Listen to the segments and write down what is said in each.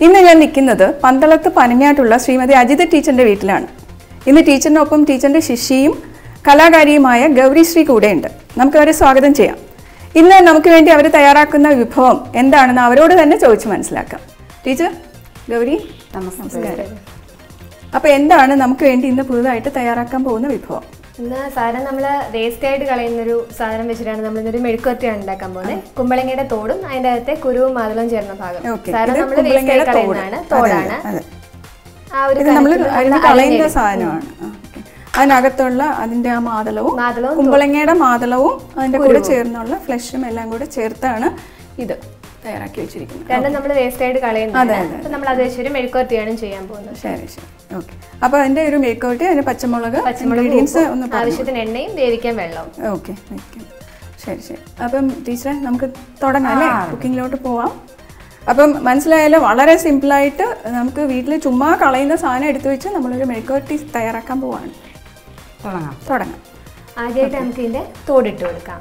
ഇന്ന് ഞാൻ നിൽക്കുന്നത് പന്തളത്ത് പനങ്ങാട്ടുള്ള ശ്രീമതി അജിത ടീച്ചറിന്റെ വീട്ടിലാണ് ഇന്ന് ടീച്ചറിനൊപ്പം ടീച്ചറിന്റെ ശിഷ്യയും കലാകാരിയുമായ ഗൗരിശ്രീ കൂടെയുണ്ട് നമുക്ക് അവരെ സ്വാഗതം ചെയ്യാം ഇന്ന് നമുക്ക് വേണ്ടി അവർ തയ്യാറാക്കുന്ന വിഭവം എന്താണെന്ന് അവരോട് തന്നെ ചോദിച്ച് മനസ്സിലാക്കാം ടീച്ചർ ഗൗരി നമസ്കാരം അപ്പോൾ എന്താണ് നമുക്ക് വേണ്ടി ഇന്ന് പുതുതായിട്ട് തയ്യാറാക്കാൻ പോകുന്ന വിഭവം ഇന്ന് സാധനം നമ്മൾ വേസ്റ്റ് ആയിട്ട് കളയുന്നൊരു സാധനം വെച്ചിട്ടാണ് നമ്മൾ ഇന്നൊരു മെഴുക്കുവരട്ടിയാണ് ഉണ്ടാക്കാൻ പോകുന്നത് കുമ്പളങ്ങയുടെ തോടും അതിന്റെ അകത്തെ കുരുവും മാതളവും ചേർന്ന ഭാഗം ഓക്കെ സാധനം ഇത് നമ്മൾ വേസ്റ്റ് ആയി കുമ്പളങ്ങയുടെ തോട് കളയുന്നതാണ് അതെ, തോടാണ് അതെ ആ ഒരു ഇത് നമ്മൾ കലത്തിൽ അരിഞ്ഞ് നമ്മൾ കളയുന്ന അരിഞ്ഞെടുക്കും. സാധനമാണ് ആ, ഓക്കേ. അതിനകത്തുള്ള അതിന്റെ ആ മാതളവും മാതളവും കുമ്പളങ്ങയുടെ മാതളവും അതിന്റെ കൂടെ ചേർന്നുള്ള ഫ്ലഷും എല്ലാം കൂടെ ചേർത്താണ് ഇത് തയ്യാറാക്കി വെച്ചിരിക്കുന്നത് രണ്ടും നമ്മൾ വേസ്റ്റ് ആയിട്ട് കളയുന്നതാണ് അപ്പൊ നമ്മൾ അത് വെച്ചൊരു മെഴുക്കുവരട്ടിയാണ് ചെയ്യാൻ പോകുന്നത് ശരി ശരി ഓക്കെ അപ്പോൾ അതിന്റെ ഒരു മേക്കൗട്ട് അതിന്റെ പച്ചമുളക് ഇൻഗ്രീഡിയൻസ് ഒന്ന് പറഞ്ഞു ആവശ്യത്തിന് എണ്ണയും വേവിക്കാൻ വെള്ളവും ഓക്കെ വെക്കാം ശരി ശരി അപ്പം ടീച്ചറെ നമുക്ക് തുടങ്ങാം അല്ലേ കുക്കിങ്ങിലോട്ട് പോവാം അപ്പം മനസ്സിലായാലോ വളരെ സിമ്പിളായിട്ട് നമുക്ക് വീട്ടിൽ ചുമ്മാ കളയുന്ന സാധനം എടുത്തു വെച്ച് നമ്മളൊരു മെഴുക്കുവരട്ടി തയ്യാറാക്കാൻ പോവാണ് തുടങ്ങാം തുടങ്ങാം ആദ്യമായിട്ട് നമുക്ക് ഇതിന്റെ തോടിട്ട് കൊടുക്കാം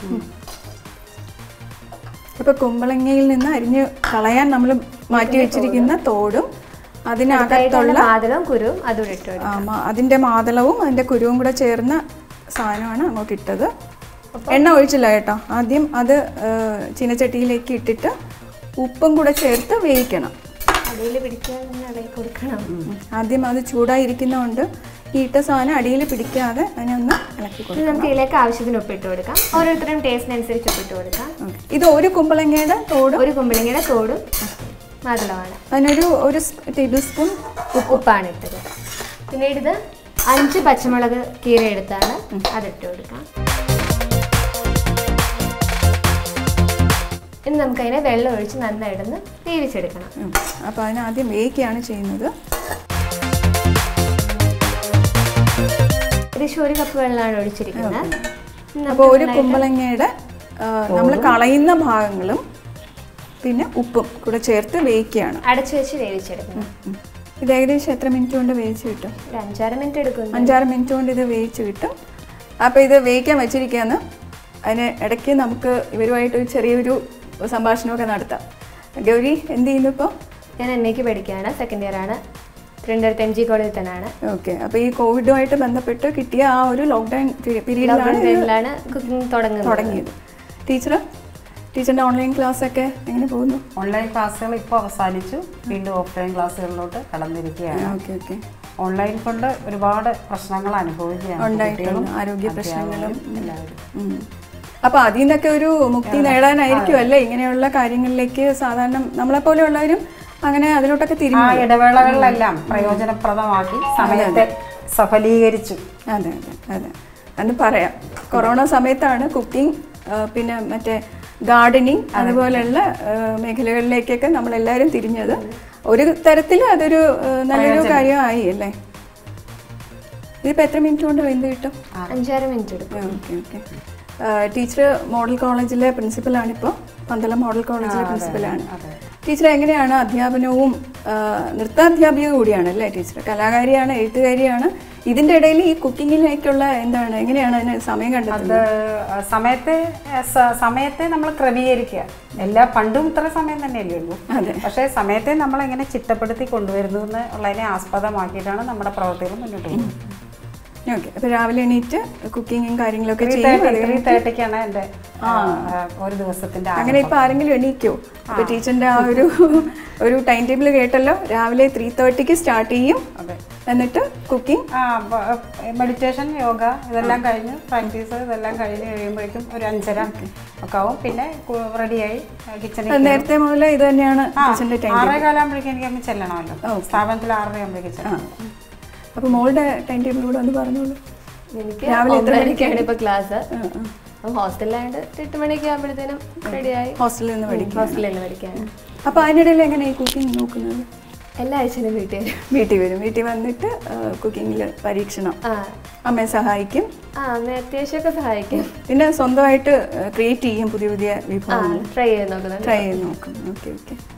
അപ്പോൾ കുമ്പളങ്ങയിൽ നിന്ന് അരിഞ്ഞ് കളയാൻ നമ്മൾ മാറ്റി വെച്ചിരിക്കുന്ന തോടും അതിനകത്തുള്ള മാതളവും കുരുവും അതുകൂടെ ഇട്ട് കൊടുക്കാം ആ, മ- അതിന്റെ മാതളവും അതിന്റെ കുരുവും കൂടെ ചേർന്ന സാധനമാണ് അങ്ങോട്ട് ഇട്ടത് എണ്ണ ഒഴിച്ചില്ല കേട്ടോ ആദ്യം അത് ആ, ചീനച്ചട്ടിയിലേക്ക് ഇട്ടിട്ട് ഉപ്പും കൂടെ ചേർത്ത് വേവിക്കണം അടിയിൽ പിടിക്കാൻ തന്നെ ഇളകി കൊടുക്കണം ഉം. ആദ്യം അത് ചൂടായിരിക്കുന്നതുകൊണ്ട് ഈ ഇട്ട സാധനം അടിയിൽ പിടിക്കാതെ അതിനെ ഒന്ന് ഇളക്കി കൊടുക്കും ഇത് നമുക്ക് ഇതിലേക്ക് ആവശ്യത്തിന് ഉപ്പിട്ട് കൊടുക്കാം ഓരോരുത്തരും ടേസ്റ്റിനനുസരിച്ച് ഉപ്പിട്ട് കൊടുക്കാം ഓക്കെ. ഇത് ഒരു കുമ്പളങ്ങയുടെ തോട് ഒരു കുമ്പളങ്ങയുടെ തോടും മാതളമാണ് അതിനൊരു ഒരു ടേബിൾ സ്പൂൺ ഉപ്പാണ് ഇട്ടത് പിന്നീട് ഇത് അഞ്ച് പച്ചമുളക് കീര എടുത്താണ് അതിട്ട് കൊടുക്കാം ഇനി നമുക്കതിനെ വെള്ളം ഒഴിച്ച് നന്നായിട്ടൊന്ന് വേവിച്ചെടുക്കണം അപ്പോൾ അതിന് ആദ്യം വേവിക്കുകയാണ് ചെയ്യുന്നത് ഏകദേശം ഒരു കപ്പ് വെള്ളമാണ് ഒഴിച്ചിരിക്കുന്നത് ഇനി അപ്പോൾ നമുക്ക് ഒരു കുമ്പളങ്ങയുടെ നമ്മൾ കളയുന്ന ഭാഗങ്ങളും പിന്നെ ഉപ്പും കൂടെ ചേർത്ത് വേവിക്കുകയാണ് അടച്ചു വെച്ച് വേവിച്ചെടുക്കണം ഉം. ഇത് ഏകദേശം എത്ര മിനിറ്റ് കൊണ്ട് വേവിച്ച് കിട്ടും ഒരു അഞ്ചാറ് മിനിറ്റ് എടുക്കുന്നു അഞ്ചാറ് മിനിറ്റ് കൊണ്ട് ഇത് വേവിച്ച് കിട്ടും അപ്പോൾ ഇത് വേവിക്കാൻ വെച്ചിരിക്കുകയാണ് അതിന് ഇടയ്ക്ക് നമുക്ക് ഇവരുമായിട്ട് ഒരു ചെറിയൊരു സംഭാഷണമൊക്കെ നടത്താം ഗൗരി എന്ത് ചെയ്യുന്നു ഇപ്പോൾ ഞാൻ എം എക്ക് പഠിക്കുകയാണ് സെക്കൻഡ് ഇയർ ആണ് തിരുവനന്തപുരത്ത് എം ജി കോളേജിൽ തന്നെയാണ് ഓക്കെ അപ്പോൾ ഈ കോവിഡുമായിട്ട് ബന്ധപ്പെട്ട് കിട്ടിയ ആ ഒരു ലോക്ക്ഡൗൺ പീരീഡിലാണ് ഇത് ടൈമിലാണ് കുക്കിംഗ് തുടങ്ങുന്നത് തുടങ്ങിയത് ടീച്ചർ ടീച്ചറിൻ്റെ ഓൺലൈൻ ക്ലാസ് ഒക്കെ എങ്ങനെ പോകുന്നു ഓൺലൈൻ ക്ലാസ്സുകൾ ഇപ്പോൾ അവസാനിച്ചു വീണ്ടും ഓഫ്ലൈൻ ക്ലാസ്സുകളിലോട്ട് കടന്നിരിക്കുകയാണ് ഓക്കെ ഓക്കെ ഓൺലൈൻ കൊണ്ട് ഒരുപാട് പ്രശ്നങ്ങൾ അനുഭവിക്കുകയാണ് ഉണ്ടായിട്ടുണ്ട് കുട്ടികളും ആരോഗ്യ പ്രശ്നങ്ങളും അധ്യാപകരും എല്ലാവരും ഉം. അപ്പൊ അതിൽ നിന്നൊക്കെ ഒരു മുക്തി നേടാനായിരിക്കും അല്ലേ ഇങ്ങനെയുള്ള കാര്യങ്ങളിലേക്ക് സാധാരണ നമ്മളെ പോലെയുള്ളവരും അങ്ങനെ അതിലോട്ടൊക്കെ ആ തിരിഞ്ഞു ഇടവേളകളിലെല്ലാം പ്രയോജനപ്രദമാക്കി സമയത്തെ സഫലീകരിച്ചു അതെ അതെ അതെ എന്ന് പറയാം കൊറോണ സമയത്താണ് കുക്കിംഗ് പിന്നെ മറ്റേ ഗാർഡനിങ് അതുപോലെയുള്ള ആ, മേഖലകളിലേക്കൊക്കെ നമ്മളെല്ലാവരും തിരിഞ്ഞത് ഒരു തരത്തിൽ അതൊരു ആ, നല്ലൊരു കാര്യമായി അല്ലേ ഇതിപ്പോൾ എത്ര മിനിറ്റ് കൊണ്ട് വെന്ത് കിട്ടും അഞ്ചാറ് മിനിറ്റ് എടുക്കും ഓക്കെ ഓക്കെ ടീച്ചർ മോഡൽ കോളേജിലെ പ്രിൻസിപ്പലാണിപ്പോൾ പന്തളം മോഡൽ കോളേജിലെ പ്രിൻസിപ്പലാണ് ടീച്ചർ എങ്ങനെയാണ് അധ്യാപനവും ആ, നൃത്താധ്യാപിക കൂടിയാണ് അല്ലേ ടീച്ചർ കലാകാരിയാണ് എഴുത്തുകാരിയാണ് ഇതിൻ്റെ ഇടയിൽ ഈ കുക്കിങ്ങിലേക്കുള്ള എന്താണ് എങ്ങനെയാണ് അതിന് സമയം കണ്ടെത്തുന്നത് അത് സമയത്തെ സ- സമയത്തെ നമ്മൾ ക്രമീകരിക്കുക എല്ലാ പണ്ടും ഇത്ര സമയം തന്നെയല്ലേ ഉള്ളൂ അതെ. പക്ഷേ സമയത്തെ നമ്മൾ എങ്ങനെ ചിട്ടപ്പെടുത്തി കൊണ്ടുവരുന്നു എന്ന് ഉള്ളതിനെ ആസ്പദമാക്കിയിട്ടാണ് നമ്മുടെ പ്രവർത്തികൾ മുന്നോട്ട് പോകുന്നത് ഓക്കെ അപ്പോൾ രാവിലെ എണീറ്റ് കുക്കിങ്ങും കാര്യങ്ങളൊക്കെ ത്രീ ചെയ്യും അത് തേർട്ടി ത്രീ കഴിഞ്ഞിട്ട് തേർട്ടിക്കാണ് എൻ്റെ ആ, ഒരു ദിവസത്തിന്റെ അങ്ങനെ ഇപ്പോൾ ആരെങ്കിലും എണീക്കോ അപ്പോൾ ടീച്ചറിൻ്റെ ആ ഒരു ഒരു ടൈം ടേബിൾ കേട്ടല്ലോ രാവിലെ ത്രീ തേർട്ടിക്ക് സ്റ്റാർട്ട് ചെയ്യും അതെ എന്നിട്ട് കുക്കിംഗ് ആ മെഡിറ്റേഷൻ യോഗ ഇതെല്ലാം കഴിഞ്ഞ് പ്രാക്ടീസ് ഇതെല്ലാം കഴിഞ്ഞ് കഴിയുമ്പോഴേക്കും ഒരു അഞ്ചര ഒക്കെ ആവും പിന്നെ റെഡിയായി കിച്ചണിൽ നേരത്തെ മുതലേ ഇത് തന്നെയാണ് ടീച്ചറിൻ്റെ ടൈം ആറേ കാലാകുമ്പോഴേക്കും എനിക്ക് അങ്ങ് ചെല്ലണമല്ലോ സ്ഥാപനത്തിൽ ആറര ആകുമ്പോഴേക്കും ചെല്ലണം അപ്പോൾ മോളുടെ ടൈം ടേബിൾ കൂടെ ഒന്ന് പറഞ്ഞോളൂ എനിക്ക് രാവിലെ എത്ര ഒമ്പതരക്കാണ് ഇപ്പൊ ക്ലാസ് അപ്പം ഹോസ്റ്റലിലായത് എട്ട് മണിയൊക്കെ ആകുമ്പോഴത്തേനും റെഡിയായി ഹോസ്റ്റലിൽ നിന്ന് പഠിക്കും ഹോസ്റ്റലിൽ പഠിക്കാണ് അപ്പോൾ അതിനിടയിൽ എങ്ങനെ ഈ കുക്കിംഗ് നോക്കുന്നത് എല്ലാ ആഴ്ചയിലും വീട്ടിൽ വരും വീട്ടിൽ വരും വീട്ടിൽ വന്നിട്ട് കുക്കിങ്ങിൽ പരീക്ഷണം ആ അമ്മയെ സഹായിക്കും ആ അമ്മ അത്യാവശ്യമൊക്കെ സഹായിക്കും പിന്നെ സ്വന്തമായിട്ട് ക്രിയേറ്റ് ചെയ്യും പുതിയ പുതിയ ആ വിഭവങ്ങൾ ട്രൈ ചെയ്ത് നോക്കുന്നുണ്ട് ട്രൈ ചെയ്ത് നോക്കും ഓക്കെ ഓക്കെ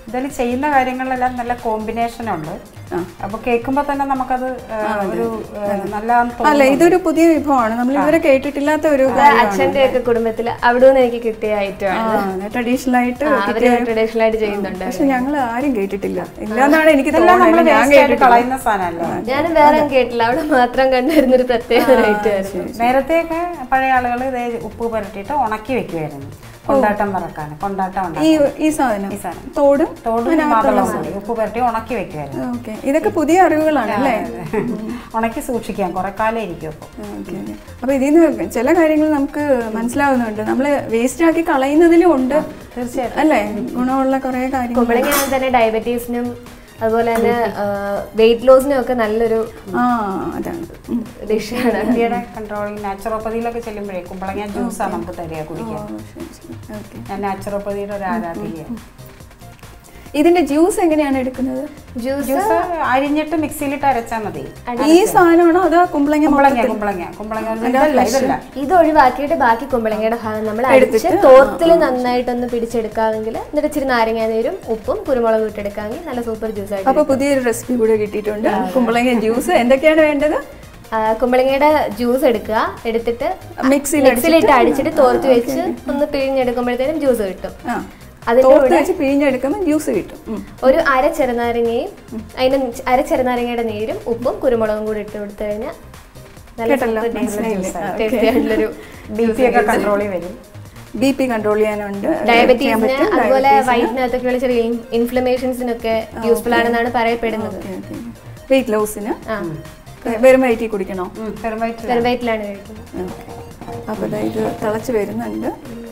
ഇതിൽ ചെയ്യുന്ന കാര്യങ്ങളിലെല്ലാം നല്ല കോമ്പിനേഷൻ ഉണ്ട് ആ. അപ്പൊ കേൾക്കുമ്പോൾ തന്നെ നമുക്കത് ആ, ഒരു ആ, നല്ലതാന്ന് അല്ല തോന്നുന്നു ഇതൊരു പുതിയ വിഭവമാണ് നമ്മൾ ഇവരെ കേട്ടിട്ടില്ലാത്ത ഒരു അച്ഛന്റെ ഒക്കെ കുടുംബത്തിൽ അവിടെ നിന്ന് എനിക്ക് കിട്ടിയ ഐറ്റമാണ് ട്രഡീഷണൽ ആയിട്ട് അവര് ട്രഡീഷണൽ ആയിട്ട് ചെയ്യുന്നുണ്ട് പക്ഷെ ഞങ്ങൾ ആരും കേട്ടിട്ടില്ല ഇല്ലാന്നാണ് എനിക്ക് ഇതെല്ലാം നമ്മൾ തോന്നുന്നത് ഞാൻ വേസ്റ്റ് ആയിട്ട് കേട്ടിട്ടില്ല കളയുന്ന സാധനമല്ലേ ഞാനും വേറെ കേട്ടില്ല അവിടെ മാത്രം കണ്ടുവരുന്ന ഒരു പ്രത്യേക ഐറ്റമായിരുന്നു നേരത്തെയൊക്കെ പഴയ ആളുകൾ ഇതേ ഉപ്പ് പുരട്ടിയിട്ട് ഉണക്കി വെക്കുമായിരുന്നു കൊണ്ടാട്ടം പറക്കാൻ കൊണ്ടാട്ടം ഈ ഉണ്ടാക്കാൻ ഈ സാധനം ഈ സാധനം. തോടും തോടും മാതളം കൂടി ഉപ്പ് പുരട്ടി ഉണക്കി വെക്കുമായിരുന്നു ഓക്കെ ഇതൊക്കെ പുതിയ അറിവുകളാണ് അല്ലേ ഉണക്കി സൂക്ഷിക്കാം കുറെ കാലം ഇരിക്കും അപ്പോൾ ഓക്കെ അപ്പൊ ഇതിൽ നിന്ന് ചില കാര്യങ്ങൾ നമുക്ക് മനസ്സിലാവുന്നുണ്ട് നമ്മൾ വേസ്റ്റ് ആക്കി കളയുന്നതിലും ഉണ്ട് തീർച്ചയായിട്ടും അല്ലേ ഗുണമുള്ള കുറെ കാര്യങ്ങൾ കുമ്പളങ്ങ തന്നെ ഡയബറ്റീസിനും അതുപോലെ തന്നെ വെയിറ്റ് ലോസിനും ഒക്കെ നല്ലൊരു ആ അതാണ് ഉം. ഡിഷാണ് ഇന്ത്യയുടെ കൺട്രോളിങ് നാച്ചുറോപ്പതിയിലൊക്കെ ചെല്ലുമ്പോഴേ കുമ്പളങ്ങ ജ്യൂസാണ് നമുക്ക് തരിക കുടിക്കാൻ ശരി, ശരി. ഓക്കെ ഞാൻ നാച്ചുറോപ്പതിയുടെ ഒരു ആരാധികയാണ് ഇതിന്റെ ജ്യൂസ് എങ്ങനെയാണ് എടുക്കുന്നത് ജ്യൂസ് ജ്യൂസ് അരിഞ്ഞിട്ട് മിക്സിയിലിട്ട് അരച്ചാൽ മതി ഈ സാധനമാണോ അതോ കുമ്പളങ്ങ കുമ്പളങ്ങ കുമ്പളങ്ങ കുമ്പളങ്ങ ഇതല്ല ഇതല്ല ഇത് ഒഴിവാക്കിയിട്ട് ബാക്കി കുമ്പളങ്ങയുടെ ഭാഗം നമ്മൾ അടിച്ച് തോർത്തിൽ നന്നായിട്ടൊന്ന് പിടിച്ചെടുക്കാമെങ്കിൽ എന്നിട്ട് ഇച്ചിരി നാരങ്ങ നീരും ഉപ്പും കുരുമുളകും ഇട്ടെടുക്കാമെങ്കിൽ നല്ല സൂപ്പർ ജ്യൂസ് ആയിട്ട് അപ്പൊ പുതിയൊരു റെസിപ്പി കൂടെ കിട്ടിയിട്ടുണ്ട് കുമ്പളങ്ങ ജ്യൂസ് എന്തൊക്കെയാണ് വേണ്ടത് ആ, കുമ്പളങ്ങയുടെ ജ്യൂസ് എടുക്കുക എടുത്തിട്ട് മിക്സിയിൽ മിക്സിയിലിട്ട് അടിച്ചിട്ട് തോർത്ത് വെച്ച് ഒന്ന് പിഴിഞ്ഞെടുക്കുമ്പോഴത്തേനും ജ്യൂസ് കിട്ടും ആ അതിന്റെ തോർത്ത് വെച്ച് പിഴിഞ്ഞെടുക്കുമ്പോൾ ജ്യൂസ് കിട്ടും ഉം. ഒരു അര ചെറുനാരങ്ങയും അതിന് അര ചെറുനാരങ്ങയുടെ നീരും ഉപ്പും കുരുമുളകും കൂടി ഇട്ട് കൊടുത്തു കഴിഞ്ഞാൽ നല്ല കേട്ടല്ലോ, super taste ഉള്ള മനസ്സിലായില്ലേ? juice ആണ്. ആ, Tasty ആയിട്ടുള്ളൊരു ബി പി ഒക്കെ കൺട്രോളിൽ വരും ബി പി കൺട്രോൾ ചെയ്യാനുണ്ട് ചെയ്യാൻ ഡയബറ്റീസിന് പറ്റും. അതുപോലെ Diabetes ന്. വയറ്റിനകത്തൊക്കെയുള്ള ചെറിയ ഇൻഫ്ലമേഷൻസിനൊക്കെ യൂസ്ഫുൾ ആണെന്നാണ് പറയപ്പെടുന്നത് വെയിറ്റ് ലോസിന് ആ വെറും വയറ്റിൽ കുടിക്കണോ പെരുമായിട്ട് വെറും വയറ്റിലാണ് കഴിക്കുന്നത് അപ്പോൾ ദാ ഇത് തിളച്ച് വരുന്നുണ്ട്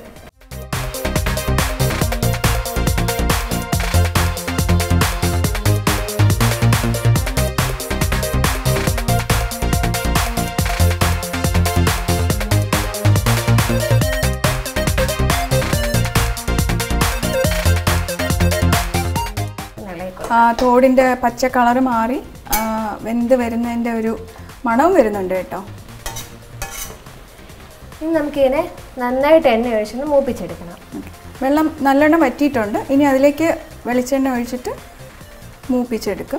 ആ തോടിൻ്റെ പച്ച കളറ് മാറി ആ, വെന്ത് വരുന്നതിൻ്റെ ഒരു മണവും വരുന്നുണ്ട് കേട്ടോ ഇനി നമുക്കിതിനെ നന്നായിട്ട് എണ്ണ ഒഴിച്ചൊന്ന് മൂപ്പിച്ചെടുക്കണം വെള്ളം നല്ലോണം വറ്റിയിട്ടുണ്ട് ഇനി അതിലേക്ക് വെളിച്ചെണ്ണ ഒഴിച്ചിട്ട് മൂപ്പിച്ചെടുക്കും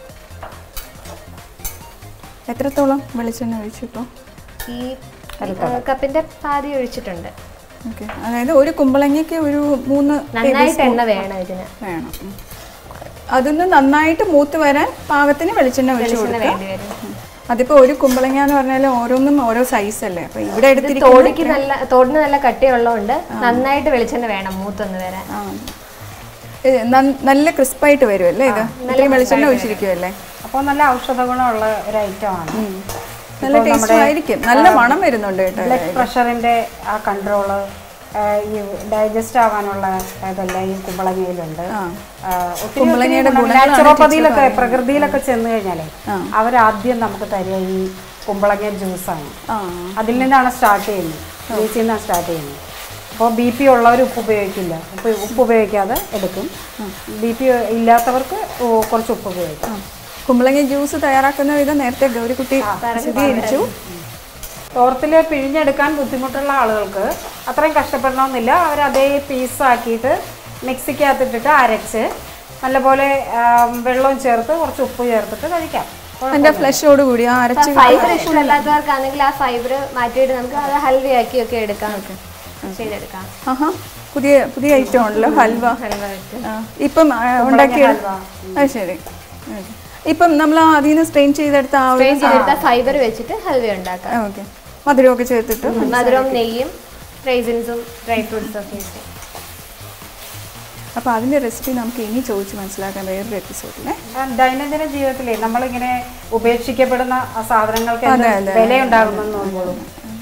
എത്രത്തോളം വെളിച്ചെണ്ണ ഒഴിച്ചു ഇപ്പോൾ ഈ ആ, കപ്പിന്റെ പാതി ഒഴിച്ചിട്ടുണ്ട് ഓക്കെ അതായത് ഒരു കുമ്പളങ്ങയ്ക്ക് ഒരു മൂന്ന് നന്നായിട്ട് എണ്ണ വേണം ഇതിന് വേണം ഉം. അതൊന്ന് നന്നായിട്ട് മൂത്ത് വരാൻ പാകത്തിന് വെളിച്ചെണ്ണ ഒഴിച്ചു വെളിച്ചെണ്ണ കൊടുക്കുക വേണ്ടി വരും അതിപ്പോൾ ഒരു കുമ്പളങ്ങ എന്ന് പറഞ്ഞാൽ ഓരോന്നും ഓരോ സൈസ് അല്ലേ അപ്പോൾ ഇവിടെ ഇത് എടുത്തിരിക്കുന്നത് തോടിക്ക് നല്ല തോടിന് നല്ല കട്ടിയുള്ളതുകൊണ്ട് നന്നായിട്ട് വെളിച്ചെണ്ണ വേണം മൂത്തൊന്ന് വരാൻ ആ. ഇത് നന്ന- നല്ല ക്രിസ്പായിട്ട് വരുമല്ലേ ഇത് ഇത്രയും വെളിച്ചെണ്ണ ഒഴിച്ചിരിക്കുമല്ലേ അപ്പോൾ നല്ല ഔഷധ ഗുണമുള്ള ഒരു ഐറ്റമാണ് നല്ല ടേസ്റ്റ് ആയിരിക്കും നല്ല മണം വരുന്നുണ്ട് കേട്ടോ ബ്ലഡ് പ്രഷറിന്റെ ആ കൺട്രോള് ഈ ഡൈജസ്റ്റ് ആവാനുള്ള ഇതെല്ലാം ഈ കുമ്പളങ്ങയിലുണ്ട് ആ. ആ, ഒത്തിരി ഒത്തിരി നാച്ചുറോപ്പതിയിലൊക്കെ പ്രകൃതിയിലൊക്കെ ചെന്ന് കഴിഞ്ഞാലേ അവരാദ്യം നമുക്ക് തരിക ഈ കുമ്പളങ്ങ ജ്യൂസാണ് ആ അതിൽ നിന്നാണ് സ്റ്റാർട്ട് ചെയ്യുന്നത് ബീച്ചിൽ നിന്നാണ് സ്റ്റാർട്ട് ചെയ്യുന്നത് അപ്പോൾ ബി പി ഉള്ളവർ ഉപ്പ് ഉപയോഗിക്കില്ല ഉപ്പ് ഉപ്പ് ഉപയോഗിക്കാതെ എടുക്കും ബി പി ഇല്ലാത്തവർക്ക് ഓ- കുറച്ച് ഉപ്പ് ഉപയോഗിക്കും കുമ്പളങ്ങ ജ്യൂസ് തയ്യാറാക്കുന്ന വിധം നേരത്തെ ഗൗരിക്കുട്ടി വിശദീകരിച്ചു തോർത്തിൽ പിഴിഞ്ഞെടുക്കാൻ ബുദ്ധിമുട്ടുള്ള ആളുകൾക്ക് അത്രയും കഷ്ടപ്പെടണമെന്നില്ല അവർ അതേ പീസാക്കിയിട്ട് മിക്സിക്കകത്തിട്ടിട്ട് അരച്ച് നല്ലപോലെ ആ, വെള്ളവും ചേർത്ത് കുറച്ച് ഉപ്പ് ചേർത്തിട്ട് കഴിക്കാം അതിന്റെ ഫ്ലഷോട് കൂടി ആ അരച്ച് ഫൈബർ ഇഷ്ടമല്ലാത്തവർക്കാണെങ്കിൽ ആ ഫൈബർ മാറ്റിയിട്ട് നമുക്ക് അത് ഹൽവയാക്കി ഒക്കെ എടുക്കാം ചെയ്തെടുക്കാം ആഹാ പുതിയ പുതിയ ഐറ്റം ഉണ്ടല്ലോ ഹൽവ ഹൽവ വെച്ച് ആ, ഇപ്പം ആ, ഉണ്ടാക്കിയ അത് ശരി ഓക്കേ. ഇപ്പം നമ്മൾ അതിൽ നിന്ന് സ്ട്രെയിൻ ചെയ്തെടുത്ത ആ ഒരു സ്ട്രെയിൻ ചെയ്തെടുത്ത ഫൈബർ വെച്ചിട്ട് ഹൽവ ഉണ്ടാക്കാം ഓക്കെ മധുരമൊക്കെ ചേർത്തിട്ട് മധുരവും നെയ്യും റൈസിൻസും ഡ്രൈ ഫ്രൂട്ട്സും ഒക്കെ ഇട്ട് അപ്പോൾ അതിൻ്റെ റെസിപ്പി നമുക്ക് ഇനി ചോദിച്ച് മനസ്സിലാക്കാൻ വേറൊരു എപ്പിസോഡിലെ ആ, ദൈനംദിന ജീവിതത്തിലേ നമ്മളിങ്ങനെ ഉപേക്ഷിക്കപ്പെടുന്ന ആ സാധനങ്ങൾക്ക് എന്ത് അതെ, അതെ, വിലയുണ്ടാകുമെന്ന് തോന്നുള്ളൂ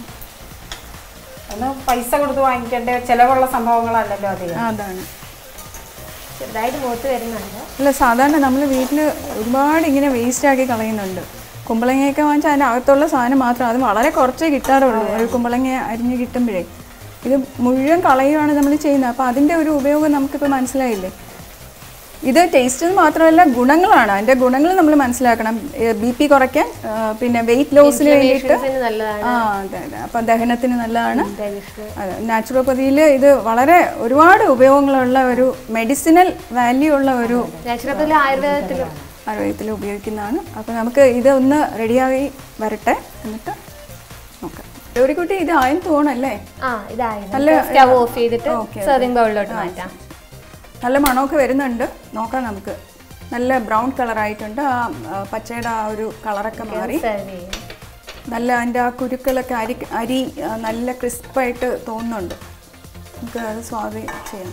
ഒന്ന് പൈസ കൊടുത്ത് വാങ്ങിക്കേണ്ട ചിലവുള്ള സംഭവങ്ങളല്ലല്ലോ അധികം അതാണ് ചെറുതായിട്ട് മൂത്ത് വരുന്നുണ്ട് അല്ല സാധാരണ നമ്മൾ വീട്ടിൽ ഒരുപാട് ഇങ്ങനെ വേസ്റ്റ് ആക്കി കളയുന്നുണ്ട് കുമ്പളങ്ങയൊക്കെ വാങ്ങിച്ചാൽ അതിൻ്റെ അകത്തുള്ള സാധനം മാത്രം അത് വളരെ കുറച്ചേ കിട്ടാറുള്ളൂ ഒരു കുമ്പളങ്ങ അരിഞ്ഞ് കിട്ടുമ്പോഴേ ഇത് മുഴുവൻ കളയുകയാണ് നമ്മൾ ചെയ്യുന്നത് അപ്പോൾ അതിൻ്റെ ഒരു ഉപയോഗം നമുക്കിപ്പോൾ മനസ്സിലായില്ലേ ഇത് ടേസ്റ്റ് മാത്രമല്ല ഗുണങ്ങളാണ് അതിൻ്റെ ഗുണങ്ങൾ നമ്മൾ മനസ്സിലാക്കണം ബി പി കുറയ്ക്കാൻ ആ, പിന്നെ വെയിറ്റ് ലോസിന് വേണ്ടിയിട്ട് Inflammations നല്ലതാണ് ആ അതെ അതെ അപ്പം ദഹനത്തിന് നല്ലതാണ് Digestion. അതെ നാച്ചുറോപ്പതിയിൽ ഇത് വളരെ ഒരുപാട് ഉപയോഗങ്ങളുള്ള ഒരു മെഡിസിനൽ വാല്യൂ ഉള്ള ഒരു നാച്ചുറോപ്പതിലും ആയുർവേദത്തിലും ആരോഗ്യത്തിൽ ഉപയോഗിക്കുന്നതാണ് അപ്പോൾ നമുക്ക് ഇത് ഒന്ന് റെഡിയായി വരട്ടെ എന്നിട്ട് നോക്കാം ഒരു കുട്ടി ഇത് ആയെന്ന് തോന്നല്ലേ ആ ഇതായിരുന്നു നല്ല- സ്റ്റവ് ഓഫ് ചെയ്തിട്ട് Okay, സെർവിംഗ് ബൗളിലോട്ട് മാറ്റാം നല്ല മണമൊക്കെ വരുന്നുണ്ട് നോക്കാം നമുക്ക് നല്ല ബ്രൗൺ കളറായിട്ടുണ്ട് ആ ആ, പച്ചയുടെ ആ ഒരു കളറൊക്കെ മാറി സെർവ് ചെയ്യും നല്ല അതിൻ്റെ ആ കുരുക്കളൊക്കെ അരി അരി ആ, നല്ല ക്രിസ്പായിട്ട് തോന്നുന്നുണ്ട് നമുക്ക് അത് സ്വാദ് ചെയ്യാം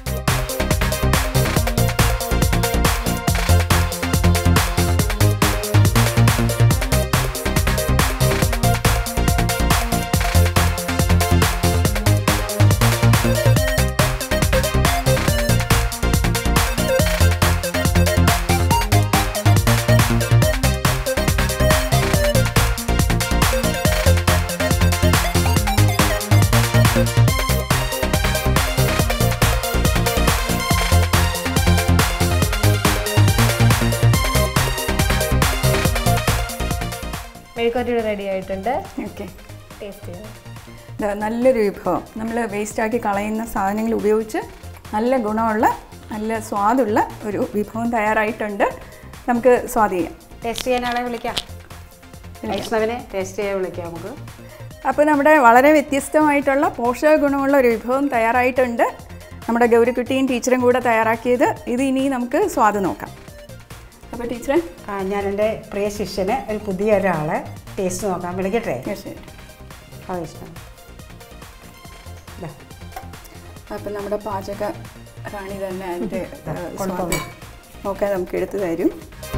മെഴുക്കോട്ടിയുടെ റെഡി ആയിട്ടുണ്ട് ഓക്കെ ടേസ്റ്റ് ചെയ്യാം ഇത് നല്ലൊരു വിഭവം നമ്മൾ വേസ്റ്റാക്കി കളയുന്ന സാധനങ്ങൾ ഉപയോഗിച്ച് നല്ല ഗുണമുള്ള നല്ല സ്വാദുള്ള ഒരു വിഭവം തയ്യാറായിട്ടുണ്ട് നമുക്ക് സ്വാദ് ചെയ്യാം ടേസ്റ്റ് ചെയ്യാനാളെ വിളിക്കാം വൈഷ്ണവിനെ ടേസ്റ്റ് ചെയ്യാൻ വിളിക്കാം നമുക്ക് അപ്പോൾ നമ്മുടെ വളരെ വ്യത്യസ്തമായിട്ടുള്ള പോഷക ഗുണമുള്ള ഒരു വിഭവം തയ്യാറായിട്ടുണ്ട് നമ്മുടെ ഗൗരിക്കുട്ടിയും ടീച്ചറും കൂടെ തയ്യാറാക്കിയത് ഇത് ഇനി നമുക്ക് സ്വാദ് നോക്കാം അപ്പോൾ ടീച്ചറെ ആ, ഞാൻ എൻ്റെ പ്രിയ ശിഷ്യന് ഒരു പുതിയ ഒരാളെ ടേസ്റ്റ് നോക്കാൻ വിളിക്കട്ടെ ശരി ആ വൈഷ്ണവ് ദാ, അപ്പം നമ്മുടെ പാചക റാണി തന്നെ അതിൻ്റെ ഏഹ്, കൊണ്ടുപോകും. സ്വാദ് നോക്കാൻ നമുക്ക് എടുത്തു തരും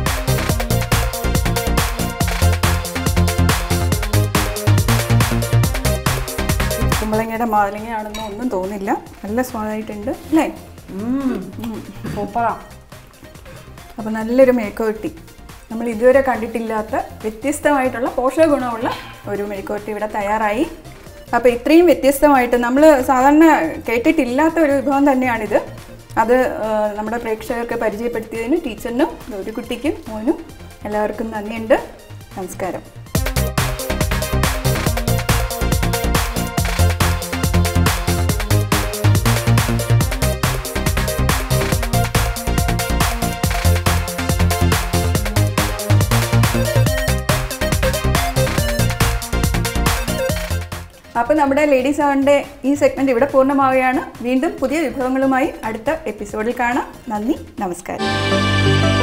കുമ്പളങ്ങയുടെ മാതളങ്ങയാണെന്നോ ഒന്നും തോന്നില്ല നല്ല സ്വാദായിട്ടുണ്ട് അല്ലേ ഉം, സൂപ്പറാ അപ്പോൾ നല്ലൊരു മെഴുക്കുവരട്ടി നമ്മൾ ഇതുവരെ കണ്ടിട്ടില്ലാത്ത വ്യത്യസ്തമായിട്ടുള്ള പോഷക ഗുണമുള്ള ഒരു മെഴുക്കുവരട്ടി ഇവിടെ തയ്യാറായി അപ്പോൾ ഇത്രയും വ്യത്യസ്തമായിട്ട് നമ്മൾ സാധാരണ കേട്ടിട്ടില്ലാത്ത ഒരു വിഭവം തന്നെയാണിത് അത് ആ, നമ്മുടെ പ്രേക്ഷകർക്ക് പരിചയപ്പെടുത്തിയതിന് ടീച്ചറിനും ഒരു കുട്ടിക്കും മോനും എല്ലാവർക്കും നന്ദിയുണ്ട് നമസ്കാരം അപ്പോൾ നമ്മുടെ ലേഡീസ് അവറിൻ്റെ ഈ സെഗ്മെൻറ്റ് ഇവിടെ പൂർണ്ണമാവുകയാണ് വീണ്ടും പുതിയ വിഭവങ്ങളുമായി അടുത്ത എപ്പിസോഡിൽ കാണാം നന്ദി നമസ്കാരം